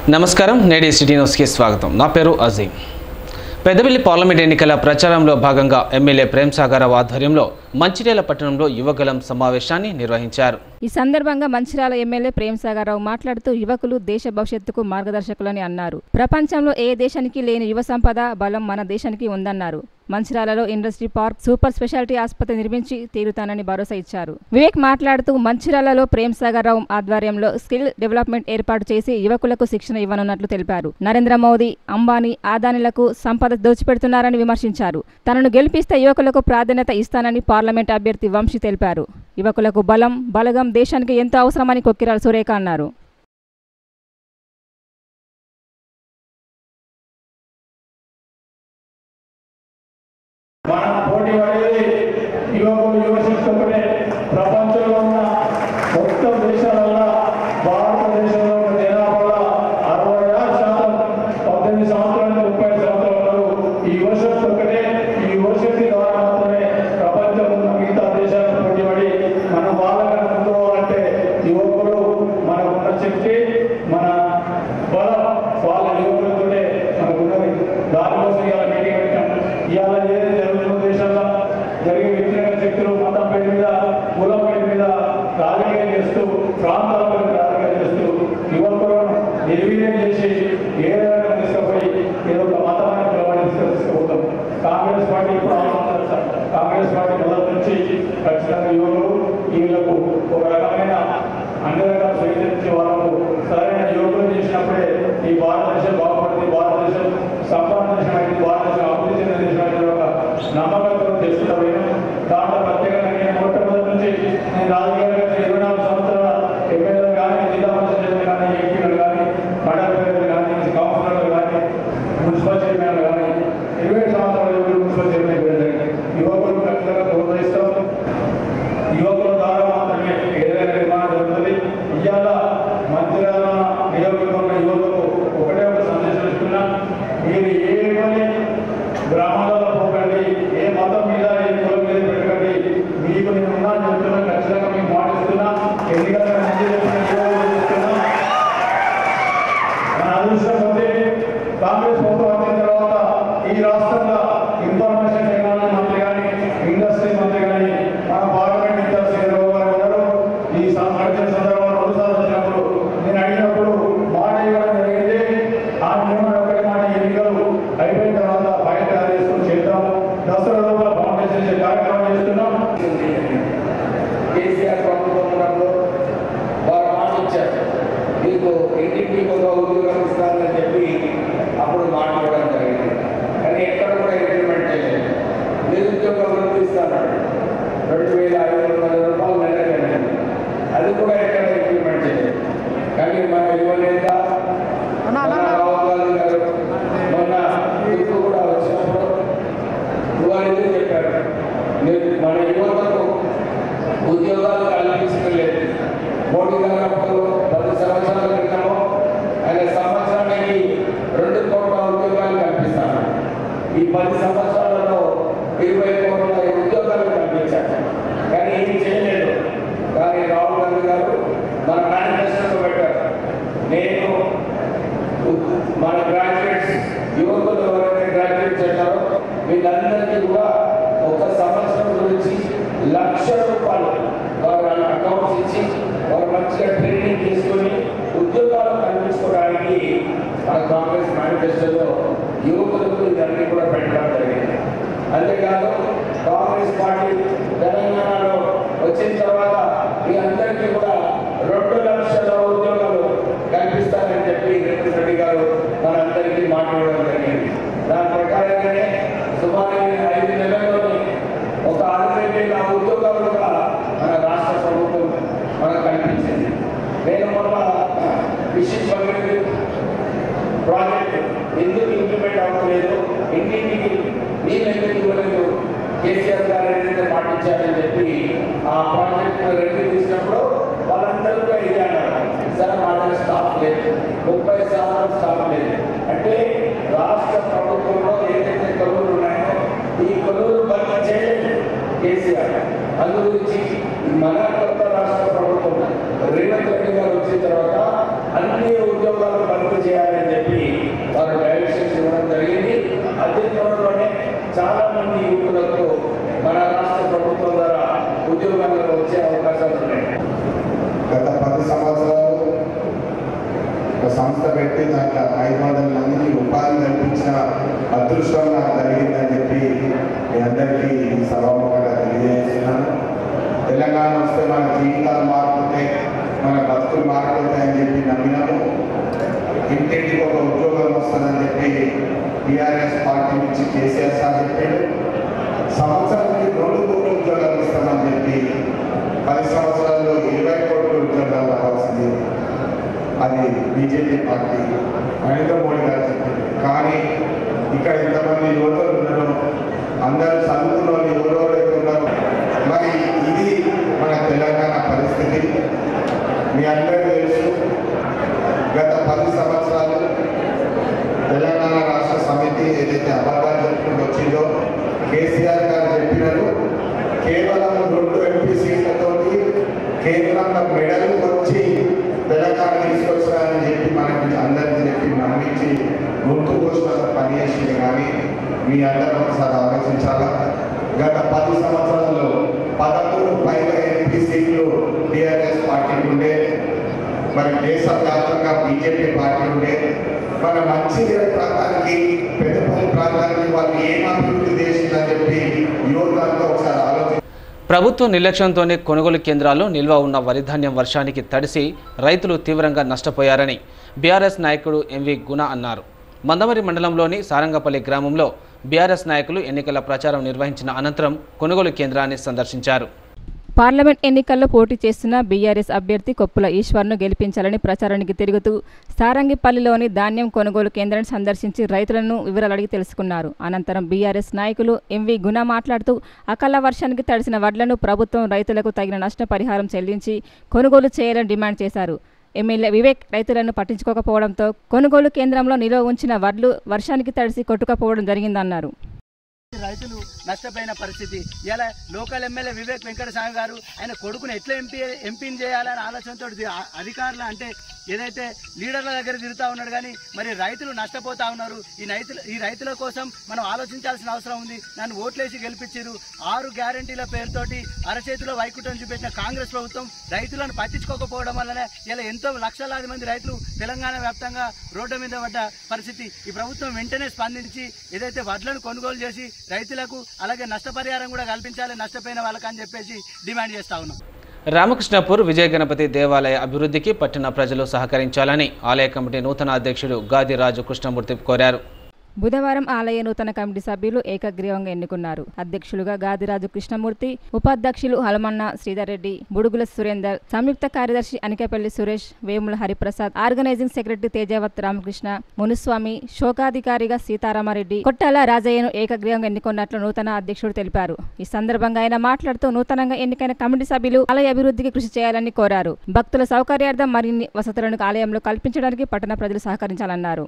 నమస్కారం నేడి సిటీ న్యూస్కి స్వాగతం నా పేరు అజీం పెద్దపల్లి పార్లమెంట్ ఎన్నికల ప్రచారంలో భాగంగా ఎమ్మెల్యే ప్రేమ్ సాగరావు ఆధ్వర్యంలో మంచిర్యాల పట్టణంలో యువగలం సమావేశాన్ని నిర్వహించారు ఈ సందర్భంగా మంచిర్యాల ఎమ్మెల్యే ప్రేమ్ సాగర్రావు మాట్లాడుతూ యువకులు దేశ భవిష్యత్తుకు మార్గదర్శకులని అన్నారు ప్రపంచంలో ఏ దేశానికి లేని యువ సంపద బలం మన దేశానికి ఉందన్నారు మంచిర్యాలలో ఇండస్ట్రీ పార్క్ సూపర్ స్పెషాలిటీ ఆసుపత్రి నిర్మించి తీరుతానని భరోసా ఇచ్చారు వివేక్ మాట్లాడుతూ మంచిర్యాలలో ప్రేమ్ సాగర్రావు ఆధ్వర్యంలో స్కిల్ డెవలప్మెంట్ ఏర్పాటు చేసి యువకులకు శిక్షణ ఇవ్వనున్నట్లు తెలిపారు నరేంద్ర మోదీ అంబానీ ఆదానిలకు సంపద దోచిపెడుతున్నారని విమర్శించారు తనను గెలిపిస్తే యువకులకు ప్రాధాన్యత ఇస్తానని పార్లమెంట్ అభ్యర్థి వంశీ తెలిపారు యువకులకు బలం బలగం దేశానికి ఎంతో అవసరమని కొక్కిరాల సురేఖ అన్నారు మనం పోటీ పడేది యువకులు యువశక్తి ఒకటే ప్రపంచంలో ఉన్న మొత్తం దేశాలలో భారతదేశంలో ఉన్న జనాభాలో అరవై ఆరు శాతం పద్దెనిమిది సంవత్సరాల నుంచి ముప్పై సంవత్సరాలు ఈ యువశక్తి ఒకటే ఈ యువశక్తి ద్వారా మాత్రమే ప్రపంచంలో ఉన్న మిగతా దేశాలను పోటీ పడి మనం వాళ్ళగా ముందుకోవాలంటే యువకులు మనకున్న శక్తి మన బలం వాళ్ళ యువకులతోనే మనకున్నది దానికోసం ఇవాళ మీటింగ్ పెట్టాం ఇవాళ ఏదైతే జరుగుతున్న దేశంలో జరిగే వ్యతిరేక శక్తులు మతం పేరు మీద కులం పేరు మీద రాజకీయం చేస్తూ ప్రాంతాల పేరు మీద రాజకీయం చేస్తూ యువకులను నిర్వీర్యం చేసి ఏ రకంగా తీసుకుపోయి ఏదో ఒక మతమైన కులమైన తీసుకుపోతాం కాంగ్రెస్ పార్టీ ఇప్పుడు ఆలోచన కాంగ్రెస్ పార్టీ మొదటి నుంచి ఖచ్చితంగా యువకులు వీళ్ళకు ఒక రకమైన అన్ని రకాల స్వీకరించే వాళ్ళకు సరైన యువకులు చేసినప్పుడే ఈ భారతదేశం బాగుపడుతుంది భారతదేశం సంపన్న దేశం అయింది భారతదేశం అభివృద్ధి చెందిన దేశం అయింది ఒక నమ్మకంతో చేస్తున్న పోయినాం దాంట్లో ప్రత్యేకంగా నేను మొట్టమొదటి నుంచి నేను రాజకీయాలుగా ఇరవై నాలుగు సంవత్సరాల ఎమ్మెల్యేలు కానీ జిల్లా పరిషత్ కానీ ఎంపీలు కానీ మండల ప్రజలు కానీ కౌన్సిలర్లు కానీ మున్సిపల్ చైర్మన్లు కానీ ఇరవై సంవత్సరాల యువకులు మున్సిపల్ చైర్మన్ జరిగింది యువకులు ఖచ్చితంగా ప్రోత్సహిస్తాం యువకుల ద్వారా మాత్రమే ఏదైనా నిర్మాణం జరుగుతుంది ఇవాళ మంచిర్యాల నియోజకవర్గ యువకులకు ఒకటే ఒక సందేశం ఇస్తున్నా మీరు ఏ పని గ్రామాలలో పోకండి ఏ మతం మీద ఏ కులం మీద పెట్టకండి మీకు నేను ఉన్నాను చెప్తున్నా ఖచ్చితంగా మీకు మాటిస్తున్నా ఎన్నికల మంచి చెప్పిన యువకులు చెప్తున్నా మన అదృష్టం ఉంది కాంగ్రెస్ ప్రభుత్వం వచ్చిన తర్వాత ఈ రాష్ట్రంలో ఇన్ఫర్మేషన్ టెక్నాలజీ మంత్రి కానీ ఇండస్ట్రీ మంత్రి కానీ మన పార్లమెంట్ ఇన్ఛార్జ్ చంద్రబాబు గారు ఉన్నారు ఈ సం- గడిచిన సందర్భంలో రెండు సార్లు వచ్చినప్పుడు నేను అడిగినప్పుడు మాట ఇవ్వడం జరిగింది ఆ నిర్మాణం ఒకటి మాట ఎన్నికలు అయిపోయిన తర్వాత బయట తయారు చేసుకుని చేద్దాం దసరా లోపల ఫౌండేషన్ చేసే కార్యక్రమం చేస్తున్నాం కేసీఆర్ ప్రభుత్వం ఉన్నప్పుడు వారు మాట ఇచ్చారు మీకు ఇంటింటికి ఒక ఉద్యోగం ఇస్తానని చెప్పి అప్పుడు మాట్లాడడం జరిగింది కానీ ఎక్కడ కూడా ఇంప్లిమెంట్ చేయలేదు నిరుద్యోగ వృత్తి ఇస్తానన్నాడు రెండు వేల ఐదు వందల రూపాయలు నెలకండి అది కూడా ఎక్కడ ఇంప్లిమెంట్ చేయలేదు కానీ మన యువ నేత మన రాహుల్ గాంధీ గారు మొన్న దిక్కు కూడా వచ్చినప్పుడు వారితో చెప్పారు మీరు మన యువతకు ఉద్యోగాలు కల్పించలేదు మోడీ గారు అప్పుడు పది సంవత్సరాల క్రితము ఆయన సంవత్సరానికి రెండు కోట్ల ఉద్యోగాలు కల్పిస్తాను ఈ పది సంవత్సరాలలో ఇరవై కోట్ల ఉద్యోగాలు కల్పించారు కానీ ఏమి చేయలేదు కానీ రాహుల్ గాంధీ గారు మన మేనిఫెస్టోలో పెట్టారు నేను మన గ్రాడ్యుయేట్స్ యువకులు ఎవరైతే గ్రాడ్యుయేట్స్ చేశారో వీళ్ళందరికీ కూడా ఒక సంవత్సరం గురించి లక్ష రూపాయలు వారు వాళ్ళ అకౌంట్స్ ఇచ్చి వారు మంచిగా ట్రైనింగ్ తీసుకొని ఉద్యోగాలు కల్పించుకోవడానికి మన కాంగ్రెస్ మేనిఫెస్టోలో యువకులకు ఇవన్నీ కూడా పెట్టడం జరిగింది అంతేకాదు కాంగ్రెస్ పార్టీ తెలంగాణలో వచ్చిన తర్వాత మీ అందరికీ కూడా రెండు లక్షల ఉద్యోగాలు కల్పిస్తారని చెప్పి రేవంత్ రెడ్డి గారు మనందరికీ మాట్లాడడం జరిగింది దాని ప్రకారంగానే సుమారు ఐదు నెలల్లోనే ఒక అరవై వేల ఉద్యోగాలు కూడా మన రాష్ట్ర ప్రభుత్వం మనకు కల్పించింది నేను మొన్న విశేష ప్రాజెక్ట్ ఎందుకు ఇంప్లిమెంట్ అవ్వలేదు ఇంటింటికి నీళ్ళు ఎందుకు ఇవ్వలేదు కేసీఆర్ గారు ఏదైతే పాటించారని చెప్పి ఆ ప్రాజెక్ట్ రెండు తీసినప్పుడు వాళ్ళందరూ కూడా ఇదే అన్నారు సార్ మా దగ్గర స్టాఫ్ లేదు ముప్పై శాతం స్టాఫ్ లేదు అంటే రాష్ట్ర ప్రభుత్వంలో ఏదైతే కొలువులు ఉన్నాయో ఈ కొలువులు భర్తీ చేయలేదు కేసీఆర్ అందు గురించి మన కొత్త రాష్ట్ర ప్రభుత్వం రేవంత్ రెడ్డి గారు వచ్చిన తర్వాత అన్ని ఉద్యోగాలు భర్తీ చేయాలి చాలా మంది యువకులకు మన రాష్ట్ర ప్రభుత్వం ద్వారా ఉద్యోగాలు వచ్చే అవకాశాలు ఉన్నాయి గత పది సంవత్సరాలు ఒక సంస్థ పెట్టి దాంట్లో ఐదు వందల మందికి ఉపాధి కల్పించిన అదృష్టం నాకు కలిగిందని చెప్పి మీ అందరికీ ఈ సభాముఖంగా తెలియజేస్తున్నాను తెలంగాణ వస్తే మన జీవితాలు మారుతుంటాయి మన బతుకులు మారుతుంటాయని చెప్పి నమ్మినాము ఇంటింటికి ఒక ఉద్యోగం వస్తుందని చెప్పి టీఆర్ఎస్ పార్టీ నుంచి కేసీఆర్ సార్ చెప్పాడు సంవత్సరానికి రెండు కోట్ల ఉద్యోగాలు ఇస్తామని చెప్పి పది సంవత్సరాల్లో ఇరవై కోట్ల ఉద్యోగాలు రావాల్సింది అది బీజేపీ పార్టీ నరేంద్ర మోడీ గారు చెప్పింది కానీ ఇక్కడ ఇంతమంది యువతలు ఉన్నారు అందరూ చదువుకున్న వాళ్ళు ఎవరెవరైతే ఉన్నారో మరి ఇది మన తెలంగాణ పరిస్థితి మీ అందరికీ తెలుసు గత పది సంవత్సరాలు తెలంగాణ రాష్ట్ర సమితి ఏదైతే అబద్ధాలు చెప్పుకుంటూ వచ్చిందో కేసీఆర్ గారు చెప్పినట్టు కేవలం రెండు ఎంపీ సీట్లతోటి కేంద్రంలో మెడల్ వచ్చి తెలంగాణ తీసుకొచ్చారని చెప్పి మనకి అందరికీ చెప్పి నమ్మించి గుర్తు కోసినంత పని చేసింది కానీ మీ అందరూ ఒకసారి ఆలోచించాలా గత పది సంవత్సరాల్లో పదమూడు పైగా ఎంపీ సీట్లు టీఆర్ఎస్ పార్టీకి ఉండే మరి దేశవ్యాప్తంగా బీజేపీ పార్టీ ఉండే మన మంచిర్యాల ప్రాంతానికి పెద్దపల్లి ప్రాంతానికి వాళ్ళు ఏం అభివృద్ధి చేసిందని చెప్పి యువతతో ఒకసారి ఆలోచించి ప్రభుత్వ నిర్లక్ష్యంతోనే కొనుగోలు కేంద్రాల్లో నిల్వ ఉన్న వరి ధాన్యం వర్షానికి తడిసి రైతులు తీవ్రంగా నష్టపోయారని బీఆర్ఎస్ నాయకుడు ఎంవి గుణ అన్నారు మందమరి మండలంలోని సారంగపల్లి గ్రామంలో బీఆర్ఎస్ నాయకులు ఎన్నికల ప్రచారం నిర్వహించిన అనంతరం కొనుగోలు కేంద్రాన్ని సందర్శించారు పార్లమెంట్ ఎన్నికల్లో పోటీ చేస్తున్న బీఆర్ఎస్ అభ్యర్థి కొప్పుల ఈశ్వర్ను గెలిపించాలని ప్రచారానికి తిరుగుతూ సారంగిపల్లిలోని ధాన్యం కొనుగోలు కేంద్రాన్ని సందర్శించి రైతులను వివరాలు అడిగి తెలుసుకున్నారు అనంతరం బీఆర్ఎస్ నాయకులు ఎంవి గుణ మాట్లాడుతూ అకాల వర్షానికి తడిసిన వడ్లను ప్రభుత్వం రైతులకు తగిన నష్టపరిహారం చెల్లించి కొనుగోలు చేయాలని డిమాండ్ చేశారు ఎమ్మెల్యే వివేక్ రైతులను పట్టించుకోకపోవడంతో కొనుగోలు కేంద్రంలో నిల్వ ఉంచిన వడ్లు వర్షానికి తడిసి కొట్టుకపోవడం జరిగిందన్నారు రైతులు నష్టపోయిన పరిస్థితి ఇలా లోకల్ ఎమ్మెల్యే వివేక్ వెంకటస్వామి గారు ఆయన కొడుకుని ఎట్లా ఎంపీ ఎంపీని చేయాలనే ఆలోచనతో అధికారులు అంటే ఏదైతే లీడర్ల దగ్గర తిరుగుతా ఉన్నాడు కానీ మరి రైతులు నష్టపోతా ఉన్నారు ఈ రైతులు ఈ రైతుల కోసం మనం ఆలోచించాల్సిన అవసరం ఉంది నన్ను ఓట్లేసి గెలిపించారు ఆరు గ్యారంటీల పేరుతోటి అరచేతిలో వైకుంఠం చూపెట్టిన కాంగ్రెస్ ప్రభుత్వం రైతులను పట్టించుకోకపోవడం వల్లనే ఇలా ఎంతో లక్షలాది మంది రైతులు తెలంగాణ వ్యాప్తంగా రోడ్డు మీద పడ్డ పరిస్థితి ఈ ప్రభుత్వం వెంటనే స్పందించి ఏదైతే వడ్లను కొనుగోలు చేసి రైతులకు అలాగే నష్టపరిహారం కూడా కల్పించాలి నష్టపోయిన వాళ్ళకని చెప్పేసి డిమాండ్ చేస్తా ఉన్నాం రామకృష్ణపూర్ విజయ గణపతి దేవాలయ అభివృద్ధికి పట్టణ ప్రజలు సహకరించాలని ఆలయ కమిటీ నూతన అధ్యక్షుడు గాదిరాజు కృష్ణమూర్తి కోరారు బుధవారం ఆలయ నూతన కమిటీ సభ్యులు ఏకగ్రీవంగా ఎన్నుకున్నారు అధ్యక్షులుగా గాదిరాజు కృష్ణమూర్తి ఉపాధ్యక్షులు హలమన్న శ్రీధర్ రెడ్డి బుడుగుల సురేందర్ సంయుక్త కార్యదర్శి అనికపల్లి సురేష్ వేముల హరిప్రసాద్ ఆర్గనైజింగ్ సెక్రటరీ తేజావత్ రామకృష్ణ మునుస్వామి శోకాధికారిగా సీతారామారెడ్డి కొట్టాల రాజయ్యను ఏకగ్రీవంగా ఎన్నుకున్నట్లు నూతన అధ్యక్షుడు తెలిపారు ఈ సందర్భంగా ఆయన మాట్లాడుతూ నూతనంగా ఎన్నికైన కమిటీ సభ్యులు ఆలయ అభివృద్ధికి కృషి చేయాలని కోరారు భక్తుల సౌకర్యార్థం మరిన్ని వసతులను ఆలయంలో కల్పించడానికి పట్టణ ప్రజలు సహకరించాలన్నారు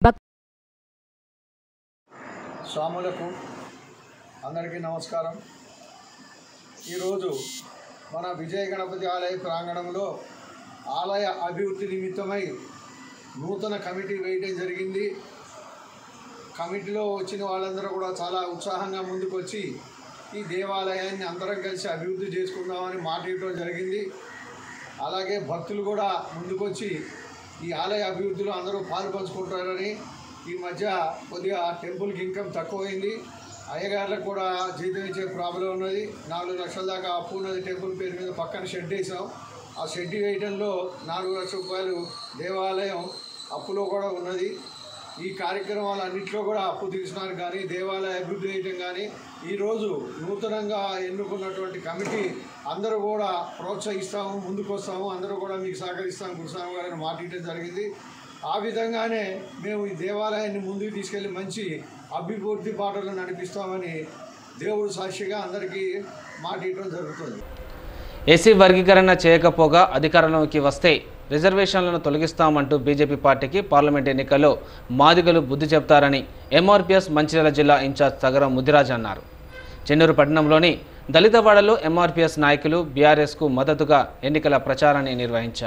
స్వాములకు అందరికీ నమస్కారం ఈరోజు మన విజయ గణపతి ఆలయ ప్రాంగణంలో ఆలయ అభివృద్ధి నిమిత్తమై నూతన కమిటీ వేయడం జరిగింది కమిటీలో వచ్చిన వాళ్ళందరూ కూడా చాలా ఉత్సాహంగా ముందుకొచ్చి ఈ దేవాలయాన్ని అందరం కలిసి అభివృద్ధి చేసుకుందామని మాట ఇవ్వడం జరిగింది అలాగే భక్తులు కూడా ముందుకొచ్చి ఈ ఆలయ అభివృద్ధిలో అందరూ పాలు పంచుకుంటారని ఈ మధ్య కొద్దిగా టెంపుల్కి ఇన్కమ్ తక్కువైంది అయ్యగారులకు కూడా జీతం ఇచ్చే ప్రాబ్లం ఉన్నది నాలుగు లక్షల దాకా అప్పు ఉన్నది టెంపుల్ పేరు మీద పక్కన షెడ్ వేసాం ఆ షెడ్ వేయడంలో నాలుగు లక్షల రూపాయలు దేవాలయం అప్పులో కూడా ఉన్నది ఈ కార్యక్రమాలు అన్నింటిలో కూడా అప్పు తీసినారు కానీ దేవాలయ అభివృద్ధి చేయటం కానీ ఈరోజు నూతనంగా ఎన్నుకున్నటువంటి కమిటీ అందరూ కూడా ప్రోత్సహిస్తాము ముందుకు వస్తాము అందరూ కూడా మీకు సహకరిస్తాము గురుస్వామి గారిని మాట ఇవ్వడం జరిగింది ఆ విధంగానే మేము ఈ దేవాలయాన్ని ముందుకు తీసుకెళ్ళి మంచి అభివృద్ధి బాటలు నడిపిస్తామని దేవుడు సాక్షిగా అందరికీ మాట ఇవ్వడం జరుగుతుంది ఎస్సీ వర్గీకరణ చేయకపోగా అధికారంలోకి వస్తే రిజర్వేషన్లను తొలగిస్తామంటూ బీజేపీ పార్టీకి పార్లమెంట్ ఎన్నికల్లో మాదిగలు బుద్ధి చెప్తారని ఎంఆర్పీఎస్ మంచిర్యాల జిల్లా ఇన్ఛార్జ్ సగరం ముదిరాజ్ అన్నారు చెన్నూరు పట్టణంలోని దళితవాడలో ఎంఆర్పీఎస్ నాయకులు బీఆర్ఎస్కు మద్దతుగా ఎన్నికల ప్రచారాన్ని నిర్వహించారు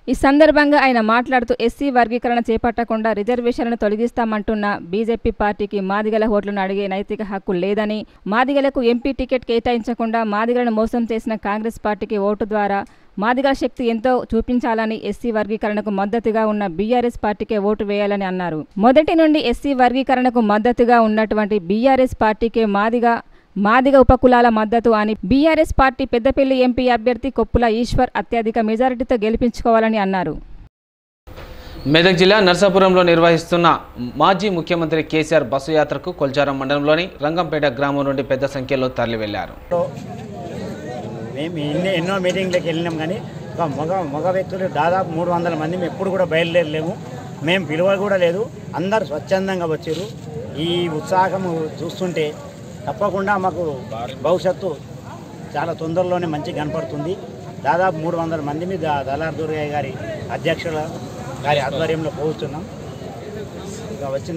ఈ సందర్భంగా ఆయన మాట్లాడుతూ ఎస్సీ వర్గీకరణ చేపట్టకుండా రిజర్వేషన్లను తొలగిస్తామంటున్న బీజేపీ పార్టీకి మాదిగల ఓట్లను అడిగే నైతిక హక్కు లేదని మాదిగలకు ఎంపీ టికెట్ కేటాయించకుండా మాదిగలను మోసం చేసిన కాంగ్రెస్ పార్టీకి ఓటు ద్వారా మాదిగల శక్తి ఎంతో చూపించాలని ఎస్సీ వర్గీకరణకు మద్దతుగా ఉన్న బీఆర్ఎస్ పార్టీకే ఓటు వేయాలని అన్నారు మొదటి నుండి ఎస్సీ వర్గీకరణకు మద్దతుగా ఉన్నటువంటి బీఆర్ఎస్ పార్టీకే మాదిగా మాదిగ ఉపకులాల మద్దతు అని బీఆర్ఎస్ పార్టీ పెద్దపల్లి ఎంపీ అభ్యర్థి కొప్పుల ఈశ్వర్ అత్యధిక మెజారిటీతో గెలిపించుకోవాలని అన్నారు మెదక్ జిల్లా నర్సాపురంలో నిర్వహిస్తున్న మాజీ ముఖ్యమంత్రి కేసీఆర్ బస్సు యాత్రకు కొల్చారం మండలంలోని రంగంపేట గ్రామం నుండి పెద్ద సంఖ్యలో తరలి వెళ్లారు మేము ఎన్నో ఎన్నో మీటింగ్లకు వెళ్ళినాం కానీ ఒక మగ మగ వ్యక్తులు దాదాపు మూడు వందల మంది మేము ఎప్పుడు కూడా బయలుదేరలేము మేము పిలువ కూడా లేదు అందరు స్వచ్ఛందంగా వచ్చారు ఈ ఉత్సాహం చూస్తుంటే తప్పకుండా మాకు భవిష్యత్తు చాలా తొందరలోనే మంచి కనపడుతుంది దాదాపు మూడు వందల మంది మీద దళార్ దుర్గయ్య గారి అధ్యక్షుల గారి ఆధ్వర్యంలో పోతున్నాం ఇక వచ్చిన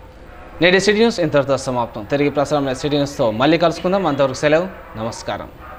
నేటి సిటీ న్యూస్ ఇంతటితో సమాప్తం తిరిగి ప్రసారం సిటీ న్యూస్తో మళ్ళీ కలుసుకుందాం అంతవరకు సెలవు నమస్కారం